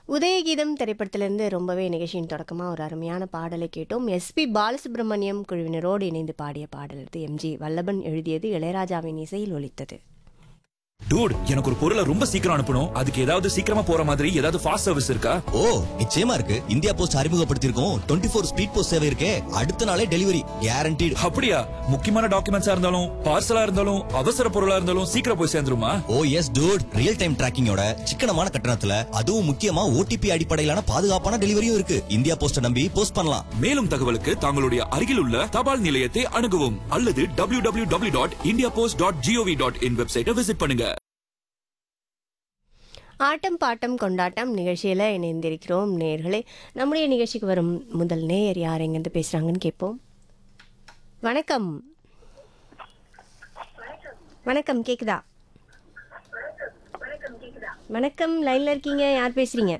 உதயகீதம் திரைப்படத்திலிருந்து ரொம்பவே நிகழ்ச்சியின் தொடக்கமாக ஒரு அருமையான பாடலை கேட்டோம் எஸ்பி பாலசுப்ரமணியம் குழுவினரோடு இணைந்து பாடிய பாடல் இது எம்ஜி வல்லபன் எழுதியது இளையராஜாவின் இசையில் ஒலித்தது டூட் எனக்கு ஒரு பொருளை ரொம்ப சீக்கிரம் அனுப்பணும் அதுக்கு ஏதாவது சீக்கிரமா போற மாதிரி ஏதாவது ஃபாஸ்ட் சர்வீஸ் இருக்கா ஓ நிச்சயமா இருக்கு இந்தியா போஸ்ட் அறிமுகப்படுத்தியிருக்கோம் டுவெண்ட்டி ஃபோர் ஸ்பீட் போஸ்ட் சேவை இருக்கே அடுத்த நாளே டெலிவரி கேரண்டீடு அப்படியா முக்கியமான டாக்குமெண்ட்ஸா இருந்தாலும் பார்சலா இருந்தாலும் அவசர பொருளா இருந்தாலும் சீக்கிரம் போய் சேர்ந்துருமா oh yes dude real time டிராக்கிங்கோட சிக்கனமான கட்டணத்துல அதுவும் முக்கியமா ஓடிபி அடிப்படையிலான பாதுகாப்பான டெலிவரியும் இருக்கு இந்தியா போஸ்ட நம்பி போஸ்ட் பண்ணலாம் மேலும் தகவலுக்கு தங்களுடைய அருகில் உள்ள தபால் நிலையத்தை அணுகவும் அல்லது W W W dot India post dot GOV dot in வெப்சைட்டை விசிட் பண்ணுங்க ஆட்டம் பாட்டம் கொண்டாட்டம் நிகழ்ச்சியில் இணைந்திருக்கிறோம் நேயர்களே நம்முடைய நிகழ்ச்சிக்கு வரும் முதல் நேயர் யார் எங்கேருந்து பேசுகிறாங்கன்னு கேட்போம் வணக்கம் வணக்கம் கேக்குதா வணக்கம் லைன்ல இருக்கீங்க யார் பேசுறீங்க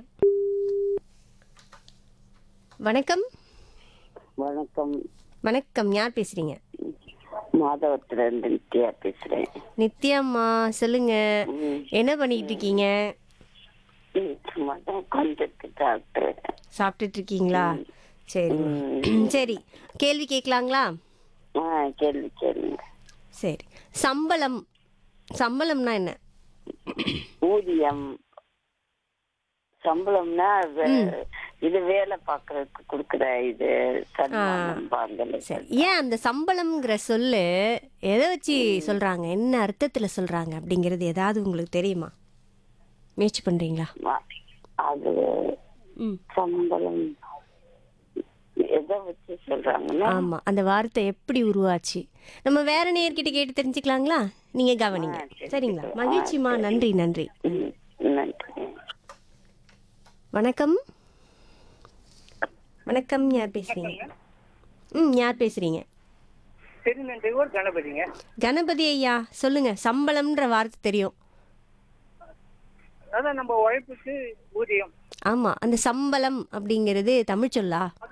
வணக்கம் வணக்கம் வணக்கம் யார் பேசுறீங்க மாதவத்துல இருந்து நித்யா பேசுறேன் நித்யாம்மா சொல்லுங்க என்ன பண்ணிட்டு இருக்கீங்க ம், சும்மா தான் உட்காந்துருக்கு டாக்டர் சாப்பிட்டுட்டு இருக்கீங்களா சரி சரி கேள்வி கேட்கலாங்களா ஆ கேள்வி கேளுங்க சரி சம்பளம் சம்பளம்னா என்ன ஊதியம் சம்பளம்னா வே- இது வேலை பாக்குறதுக்கு கொடுக்குற இது சன்மானம் பாங்கல் சரி ஏன் அந்த சம்பளம்ங்கிற சொல்லு எதை வச்சு சொல்றாங்க என்ன அர்த்தத்துல சொல்றாங்க அப்படிங்கிறது ஏதாவது உங்களுக்கு தெரியுமா முயற்சி பண்றீங்களா அது ம் சம்பளம் எதை வச்சு சொல்றாங்கன்னா ஆமா அந்த வார்த்தை எப்படி உருவாச்சு நம்ம வேற நேர்கிட்ட கேட்டு தெரிஞ்சுக்கலாங்களா நீங்க கவனிங்க சரிங்களா மகிழ்ச்சிமா நன்றி நன்றி ம், நன்றி வணக்கம் வணக்கம் யார் பேசுறீங்க ம் யார் பேசுறீங்க திருநெல்வேலூர் கணபதிங்க கணபதி ஐயா சொல்லுங்க சம்பளம்ன்ற வார்த்தை தெரியும் அதான் நம்ம உழைப்புக்கு ஊதியம் ஆமா அந்த சம்பளம் அப்படிங்கிறது தமிழ் சொல்லா